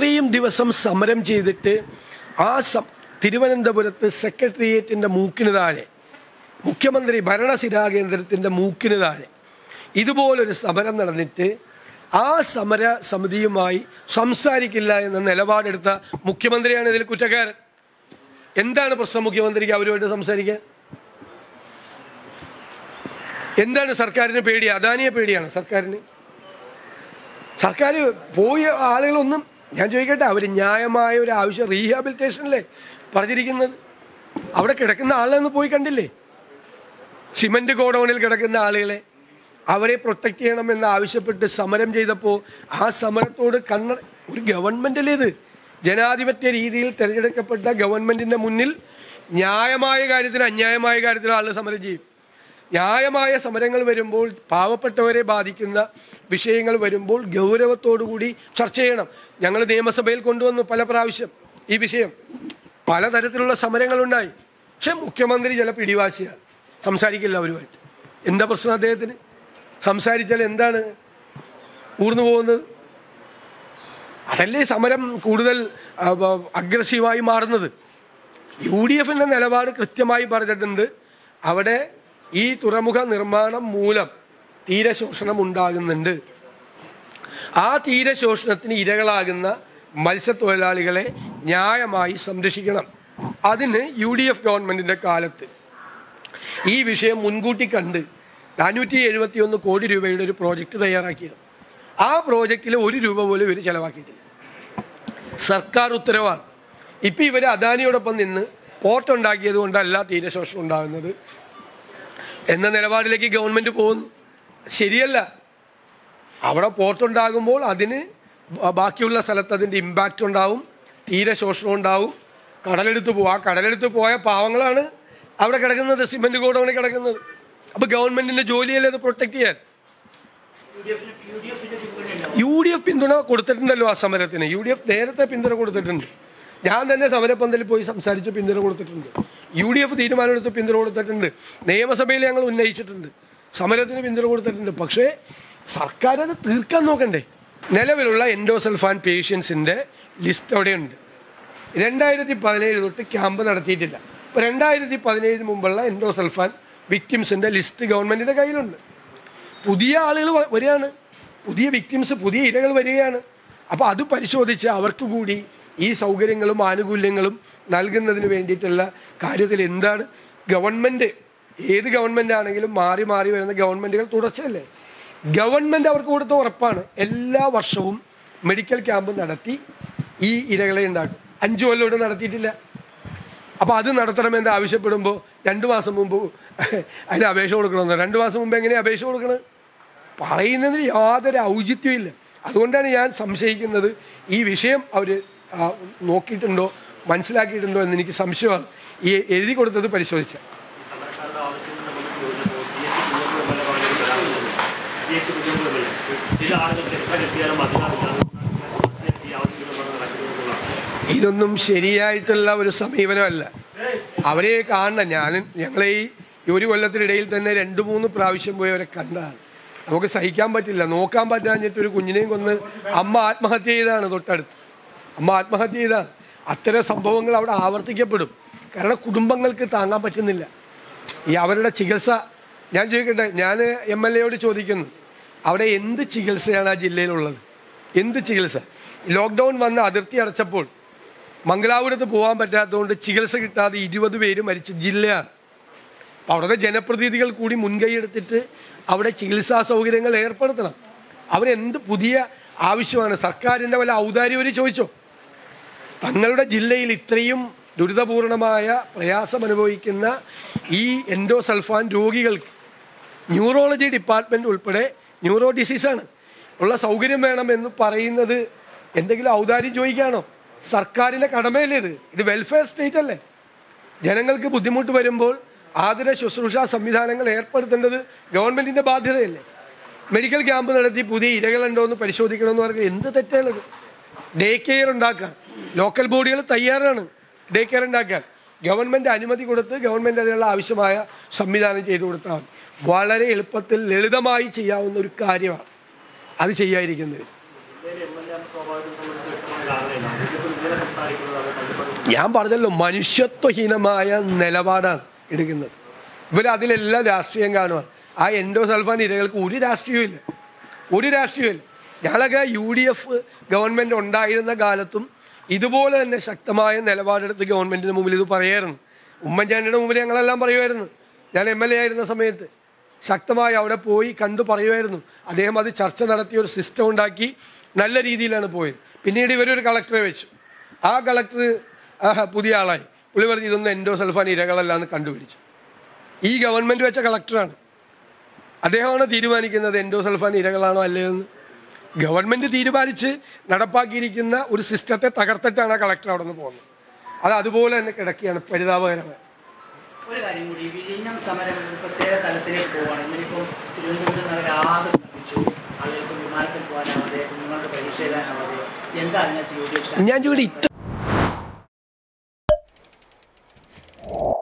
ഇത്രയും ദിവസം സമരം ചെയ്തിട്ട് ആ സം തിരുവനന്തപുരത്ത് സെക്രട്ടേറിയറ്റിൻ്റെ മൂക്കിന് താഴെ മുഖ്യമന്ത്രി ഭരണസിരാ കേന്ദ്രത്തിൻ്റെ മൂക്കിന് താഴെ ഇതുപോലൊരു സമരം നടന്നിട്ട് ആ സമര സമിതിയുമായി സംസാരിക്കില്ല എന്ന നിലപാടെടുത്ത മുഖ്യമന്ത്രിയാണ് ഇതിൽ കുറ്റക്കാരൻ എന്താണ് പ്രശ്നം മുഖ്യമന്ത്രിക്ക് അവരുമായിട്ട് സംസാരിക്കാൻ എന്താണ് സർക്കാരിന് പേടി അദാനിയെ പേടിയാണ് സർക്കാരിന് സർക്കാർ പോയ ആളുകളൊന്നും ഞാൻ ചോദിക്കട്ടെ അവർ ന്യായമായ ഒരു ആവശ്യം റീഹാബിലിറ്റേഷനല്ലേ പറഞ്ഞിരിക്കുന്നത് അവിടെ കിടക്കുന്ന ആളെന്ന് പോയി കണ്ടില്ലേ സിമന്റ് ഗോഡൌണിൽ കിടക്കുന്ന ആളുകളെ അവരെ പ്രൊട്ടക്ട് ചെയ്യണമെന്ന് ആവശ്യപ്പെട്ട് സമരം ചെയ്തപ്പോൾ ആ സമരത്തോട് കണ്ണ ഒരു ഗവൺമെന്റല്ലേ ഇത് ജനാധിപത്യ രീതിയിൽ തിരഞ്ഞെടുക്കപ്പെട്ട ഗവൺമെന്റിന്റെ മുന്നിൽ ന്യായമായ കാര്യത്തിന് അന്യായമായ കാര്യത്തിന് ആളുകൾ സമരം ചെയ്യും ന്യായമായ സമരങ്ങൾ വരുമ്പോൾ പാവപ്പെട്ടവരെ ബാധിക്കുന്ന വിഷയങ്ങൾ വരുമ്പോൾ ഗൗരവത്തോടുകൂടി ചർച്ച ചെയ്യണം ഞങ്ങൾ നിയമസഭയിൽ കൊണ്ടുവന്നു പല പ്രാവശ്യം ഈ വിഷയം പലതരത്തിലുള്ള സമരങ്ങളുണ്ടായി പക്ഷെ മുഖ്യമന്ത്രി ചില പിടിവാശിയാണ് സംസാരിക്കില്ല അവരുമായിട്ട് എന്താ പ്രശ്നം അദ്ദേഹത്തിന് സംസാരിച്ചാൽ എന്താണ് ഊർന്നു പോകുന്നത് അതല്ലേ സമരം കൂടുതൽ ആ, വ- അഗ്രസീവായി മാറുന്നത് യു ഡി എഫിൻ്റെ നിലപാട് കൃത്യമായി പറഞ്ഞിട്ടുണ്ട് അവിടെ ഈ തുറമുഖ നിർമ്മാണം മൂലം തീരശോഷണം ഉണ്ടാകുന്നുണ്ട് ആ തീരശോഷണത്തിന് ഇരകളാകുന്ന മത്സ്യത്തൊഴിലാളികളെ ന്യായമായി സംരക്ഷിക്കണം അതിന് യു ഡി എഫ് ഗവൺമെൻറ്റിൻ്റെ കാലത്ത് ഈ വിഷയം മുൻകൂട്ടി കണ്ട് നാനൂറ്റി എഴുപത്തി ഒന്ന് കോടി രൂപയുടെ ഒരു പ്രോജക്റ്റ് തയ്യാറാക്കിയത് ആ പ്രോജക്റ്റിൽ ഒരു രൂപ പോലും ഇവർ ചെലവാക്കിയിട്ടില്ല സർക്കാർ ഉത്തരവാണ് ഇപ്പം ഇവർ അദാനിയോടൊപ്പം നിന്ന് പോർട്ട് ഉണ്ടാക്കിയത് കൊണ്ടല്ല തീരശോഷണം ഉണ്ടാകുന്നത് എന്ന നിലപാടിലേക്ക് ഗവൺമെൻറ് പോകുന്നു ശരിയല്ല അവിടെ പോർട്ട് ഉണ്ടാകുമ്പോൾ അതിന് ബ- ബാക്കിയുള്ള സ്ഥലത്ത് അതിൻ്റെ ഇമ്പാക്റ്റ് ഉണ്ടാവും തീരെ ശോഷണം ഉണ്ടാവും കടലെടുത്ത് പോകും ആ കടലെടുത്ത് പോയ പാവങ്ങളാണ് അവിടെ കിടക്കുന്നത് സിമെന്റ് ഗോഡൗണിൽ കിടക്കുന്നത് അപ്പൊ ഗവൺമെന്റിന്റെ ജോലിയല്ലേ അത് പ്രൊട്ടക്ട് ചെയ്യാൻ യു ഡി എഫ് പിന്തുണ കൊടുത്തിട്ടുണ്ടല്ലോ ആ സമരത്തിന് യു ഡി എഫ് നേരത്തെ പിന്തുണ കൊടുത്തിട്ടുണ്ട് ഞാൻ തന്നെ സമരപ്പന്തലിൽ പോയി സംസാരിച്ച് പിന്തുണ കൊടുത്തിട്ടുണ്ട് യു ഡി എഫ് തീരുമാനമെടുത്ത് പിന്തുണ കൊടുത്തിട്ടുണ്ട് നിയമസഭയിൽ ഞങ്ങൾ ഉന്നയിച്ചിട്ടുണ്ട് സമരത്തിന് പിന്തുണ കൊടുത്തിട്ടുണ്ട് പക്ഷേ സർക്കാർ അത് തീർക്കാൻ നോക്കണ്ടേ നിലവിലുള്ള എൻഡോസൾഫാൻ പേഷ്യൻസിൻ്റെ ലിസ്റ്റ് അവിടെയുണ്ട് രണ്ടായിരത്തി പതിനേഴ് തൊട്ട് ക്യാമ്പ് നടത്തിയിട്ടില്ല ഇപ്പോൾ രണ്ടായിരത്തി പതിനേഴിന് മുമ്പുള്ള എൻഡോസൾഫാൻ വിക്ടിംസിൻ്റെ ലിസ്റ്റ് ഗവൺമെൻറ്റിൻ്റെ കയ്യിലുണ്ട് പുതിയ ആളുകൾ വ- വരികയാണ് പുതിയ വിക്ടിംസ് പുതിയ ഇരകൾ വരികയാണ് അപ്പോൾ അത് പരിശോധിച്ച് അവർക്ക് കൂടി ഈ സൗകര്യങ്ങളും ആനുകൂല്യങ്ങളും നൽകുന്നതിന് വേണ്ടിയിട്ടുള്ള കാര്യത്തിൽ എന്താണ് ഗവൺമെൻറ് ഏത് ഗവൺമെൻറ് ആണെങ്കിലും മാറി മാറി വരുന്ന ഗവൺമെൻറ്റുകൾ തുടർച്ചയല്ലേ ഗവൺമെൻറ് അവർക്ക് കൊടുത്ത ഉറപ്പാണ് എല്ലാ വർഷവും മെഡിക്കൽ ക്യാമ്പ് നടത്തി ഈ ഇരകളെ ഉണ്ടാക്കും അഞ്ചു കൊല്ലം ഇവിടെ നടത്തിയിട്ടില്ല അപ്പോൾ അത് നടത്തണമെന്ന് ആവശ്യപ്പെടുമ്പോൾ രണ്ട് മാസം മുമ്പ് അതിന് അപേക്ഷ കൊടുക്കണമെന്ന് രണ്ട് മാസം മുമ്പ് എങ്ങനെയാണ് അപേക്ഷ കൊടുക്കണത് പറയുന്നതിന് യാതൊരു ഔചിത്യവും ഇല്ല അതുകൊണ്ടാണ് ഞാൻ സംശയിക്കുന്നത് ഈ വിഷയം അവർ നോക്കിയിട്ടുണ്ടോ മനസ്സിലാക്കിയിട്ടുണ്ടോ എന്ന് എനിക്ക് സംശയമാണ് ഈ എഴുതി കൊടുത്തത് പരിശോധിച്ച സമരക്കാരുടെ ആവശ്യങ്ങൾ നമ്മൾ ചോദിച്ചപ്പോൾ പി എച്ച് കുഞ്ഞുങ്ങൾ പല പറഞ്ഞത് വരാറുണ്ട് പി എച്ച് കുഞ്ഞുങ്ങൾ ചില ആളുകൾ തെരഞ്ഞെടുപ്പിയാലും അധികാരമില്ല ഈ ആവശ്യങ്ങൾ പറഞ്ഞ് നടക്കുന്നതെന്നുള്ളതാണ് ഇതൊന്നും ശരിയായിട്ടുള്ള ഒരു സമീപനമല്ല അവരെ കാണണം ഞാൻ ഞങ്ങളെ ഈ ഈ ഒരു കൊല്ലത്തിനിടയിൽ തന്നെ രണ്ട് മൂന്ന് പ്രാവശ്യം പോയി അവരെ കണ്ടതാണ് നമുക്ക് സഹിക്കാൻ പറ്റില്ല നോക്കാൻ പറ്റാഞ്ഞിട്ട് ഒരു കുഞ്ഞിനെയും കൊന്ന് അമ്മ ആത്മഹത്യ ചെയ്താണ് തൊട്ടടുത്ത് അമ്മ ആത്മഹത്യ ചെയ്താണ് അത്തരം സംഭവങ്ങൾ അവിടെ ആവർത്തിക്കപ്പെടും കാരണം കുടുംബങ്ങൾക്ക് താങ്ങാൻ പറ്റുന്നില്ല ഈ അവരുടെ ചികിത്സ ഞാൻ ചോദിക്കട്ടെ ഞാൻ എം എൽ എയോട് ചോദിക്കുന്നു അവിടെ എന്ത് ചികിത്സയാണ് ആ ജില്ലയിലുള്ളത് എന്ത് ചികിത്സ ലോക്ക്ഡൗൺ വന്ന് അതിർത്തി അടച്ചപ്പോൾ മംഗലാപുരത്ത് പോകാൻ പറ്റാത്തതുകൊണ്ട് ചികിത്സ കിട്ടാതെ ഇരുപത് പേര് മരിച്ച ജില്ലയാണ് അപ്പോൾ അവിടുത്തെ ജനപ്രതിനിധികൾ കൂടി മുൻകൈ എടുത്തിട്ട് അവിടെ ചികിത്സാ സൗകര്യങ്ങൾ ഏർപ്പെടുത്തണം അവരെന്ത് പുതിയ ആവശ്യമാണ് സർക്കാരിൻ്റെ വല്ല ഔദാര്യം അവർ ചോദിച്ചോ തങ്ങളുടെ ജില്ലയിൽ ഇത്രയും ദുരിതപൂർണമായ പ്രയാസം അനുഭവിക്കുന്ന ഈ എൻഡോസൾഫാൻ രോഗികൾക്ക് ന്യൂറോളജി ഡിപ്പാർട്ട്മെൻറ്റ് ഉൾപ്പെടെ ന്യൂറോ ഡിസീസാണ് ഉള്ള സൗകര്യം വേണമെന്ന് പറയുന്നത് എന്തെങ്കിലും ഔദാര്യം ചോദിക്കാണോ സർക്കാരിൻ്റെ കടമയല്ലേ ഇത് ഇത് വെൽഫെയർ സ്റ്റേറ്റ് അല്ലേ ജനങ്ങൾക്ക് ബുദ്ധിമുട്ട് വരുമ്പോൾ ആതുര ശുശ്രൂഷ സംവിധാനങ്ങൾ ഏർപ്പെടുത്തേണ്ടത് ഗവൺമെൻറ്റിൻ്റെ ബാധ്യതയല്ലേ മെഡിക്കൽ ക്യാമ്പ് നടത്തി പുതിയ ഇരകളുണ്ടോ എന്ന് പരിശോധിക്കണമെന്ന് പറഞ്ഞാൽ എന്ത് തെറ്റാണത് ഡേ കെയർ ഉണ്ടാക്കാൻ ലോക്കൽ ബോഡികൾ തയ്യാറാണ് ഡേ കെയർ ഉണ്ടാക്കാൻ ഗവൺമെൻറ് അനുമതി കൊടുത്ത് ഗവൺമെൻറ് അതിനുള്ള ആവശ്യമായ സംവിധാനം ചെയ്തു കൊടുത്താൽ മതി. വളരെ എളുപ്പത്തിൽ ലളിതമായി ചെയ്യാവുന്ന ഒരു കാര്യമാണ് അത് ചെയ്യാതിരിക്കുന്നത് ഇന്ത്യയിലെ എം എൽ എ സ്വാഭാവികം സംബന്ധിച്ച് വ്യക്തമായ ധാരണയുണ്ട് കാണിക്കുന്നതാണ് തള്ളിപ്പറയുന്നത് ഞാൻ പറഞ്ഞല്ലോ മനുഷ്യത്വഹീനമായ നിലപാടാണ് എടുക്കുന്നത് ഇവർ അതിലെല്ലാം രാഷ്ട്രീയം കാണുക ആ എൻഡോസൾഫാൻ ഇരകൾക്ക് ഒരു രാഷ്ട്രീയവും ഇല്ല ഒരു രാഷ്ട്രീയവും ഇല്ല ഞങ്ങളൊക്കെ യു ഡി എഫ് ഗവൺമെൻറ് ഉണ്ടായിരുന്ന കാലത്തും ഇതുപോലെ തന്നെ ശക്തമായ നിലപാടെടുത്ത് ഗവൺമെൻറ്റിന് മുമ്പിൽ ഇത് പറയായിരുന്നു ഉമ്മൻചാണ്ടിയുടെ മുമ്പിൽ ഞങ്ങളെല്ലാം പറയുമായിരുന്നു ഞാൻ എം എൽ എ ആയിരുന്ന സമയത്ത് ശക്തമായി അവിടെ പോയി കണ്ടു പറയുമായിരുന്നു അദ്ദേഹം അത് ചർച്ച നടത്തിയ ഒരു സിസ്റ്റം ഉണ്ടാക്കി നല്ല രീതിയിലാണ് പോയത് പിന്നീട് ഇവരൊരു കളക്ടറെ വെച്ചു ആ കളക്ടർ പുതിയ ആളായി പുള്ളി പറഞ്ഞ് ഇതൊന്നും എൻഡോസൾഫാൻ ഇരകളല്ല എന്ന് കണ്ടുപിടിച്ചു ഈ ഗവൺമെൻറ് വെച്ച കളക്ടറാണ് അദ്ദേഹമാണ് തീരുമാനിക്കുന്നത് എൻഡോസൾഫാൻ ഇരകളാണോ അല്ലയോ എന്ന് ഗവൺമെൻറ് തീരുമാനിച്ച് നടപ്പാക്കിയിരിക്കുന്ന ഒരു സിസ്റ്റത്തെ തകർത്തിട്ടാണ് ആ കളക്ടർ അവിടെ നിന്ന് പോകുന്നത് അത് അതുപോലെ തന്നെ കിടക്കുകയാണ് പരിതാപകരമായി ഒരു കാര്യം കൂടി വിഴിഞ്ഞം സമരം ഒരു പ്രത്യേക തലത്തിലേക്ക് പോവുകയാണ് ഇന്നിപ്പോൾ തിരുവനന്തപുരം നഗരം ആകെ ശ്രമിച്ചു ആളുകൾക്ക് വിമാനത്തിൽ പോകാനാവാതെ കുഞ്ഞുങ്ങൾക്ക് പരീക്ഷ എഴുതാനാവാതെ എന്താ അതിനകത്ത് യു ഡി എഫ് ഞാൻ ചോദിക്കട്ടെ ഇത്ര